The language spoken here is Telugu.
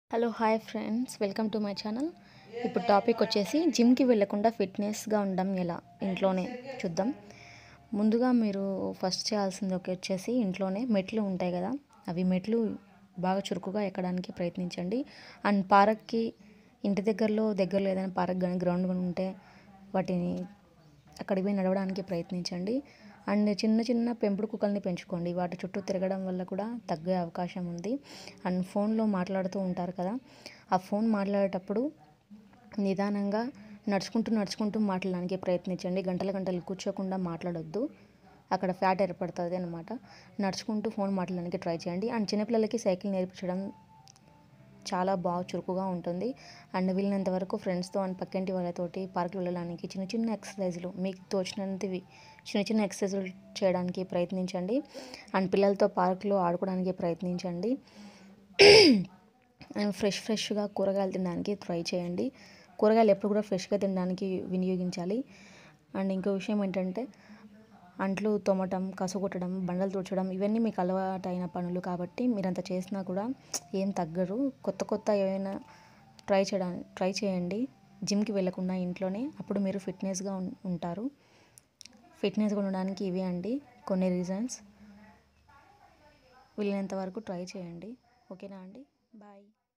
hello hi friends welcome to my channel ఇప్పుడు టాపిక్ వచ్చేసి జిమ్కి వెళ్ళకుండా ఫిట్నెస్గా ఉండడం ఎలా ఇంట్లోనే చూద్దాం ముందుగా మీరు ఫస్ట్ చేయాల్సింది ఒక వచ్చేసి ఇంట్లోనే మెట్లు ఉంటాయి కదా అవి మెట్లు బాగా చురుకుగా ఎక్కడానికి ప్రయత్నించండి అండ్ పార్క్కి ఇంటి దగ్గరలో దగ్గరలో ఏదైనా పార్క్ కానీ గ్రౌండ్ కానీ ఉంటే వాటిని అక్కడికి పోయి నడవడానికి ప్రయత్నించండి అండ్ చిన్న చిన్న పెంపుడు కుక్కల్ని పెంచుకోండి వాటి చుట్టూ తిరగడం వల్ల కూడా తగ్గే అవకాశం ఉంది అండ్ ఫోన్లో మాట్లాడుతూ ఉంటారు కదా ఆ ఫోన్ మాట్లాడేటప్పుడు నిదానంగా నడుచుకుంటూ నడుచుకుంటూ మాట్లాడడానికి ప్రయత్నించండి గంటల గంటలు కూర్చోకుండా మాట్లాడొద్దు అక్కడ ఫ్యాట్ ఏర్పడుతుంది అనమాట నడుచుకుంటూ ఫోన్ మాట్లాడడానికి ట్రై చేయండి అండ్ చిన్నపిల్లలకి సైకిల్ నేర్పించడం చాలా బాగా చురుకుగా ఉంటుంది అండ్ వీళ్ళినంత వరకు ఫ్రెండ్స్తో అండ్ పక్కింటి వాళ్ళతోటి పార్క్ వెళ్ళడానికి చిన్న చిన్న ఎక్సర్సైజులు మీకు తోచినంతవి చిన్న చిన్న ఎక్సర్సైజులు చేయడానికి ప్రయత్నించండి అండ్ పిల్లలతో పార్క్లో ఆడుకోవడానికి ప్రయత్నించండి అండ్ ఫ్రెష్ ఫ్రెష్గా కూరగాయలు తినడానికి ట్రై చేయండి కూరగాయలు ఎప్పుడు కూడా ఫ్రెష్గా తినడానికి వినియోగించాలి అండ్ ఇంకో విషయం ఏంటంటే అంట్లు తోమటం కసుగొట్టడం బండలు తుడచడం ఇవన్నీ మీకు అలవాటైన పనులు కాబట్టి మీరంత చేసినా కూడా ఏం తగ్గరు కొత్త కొత్త ఏమైనా ట్రై చేయడానికి ట్రై చేయండి జిమ్కి వెళ్ళకుండా ఇంట్లోనే అప్పుడు మీరు ఫిట్నెస్గా ఉం- ఉంటారు ఫిట్నెస్గా ఉండడానికి ఇవే అండి కొన్ని రీజన్స్ వీలైనంత వరకు ట్రై చేయండి ఓకేనా అండి బాయ్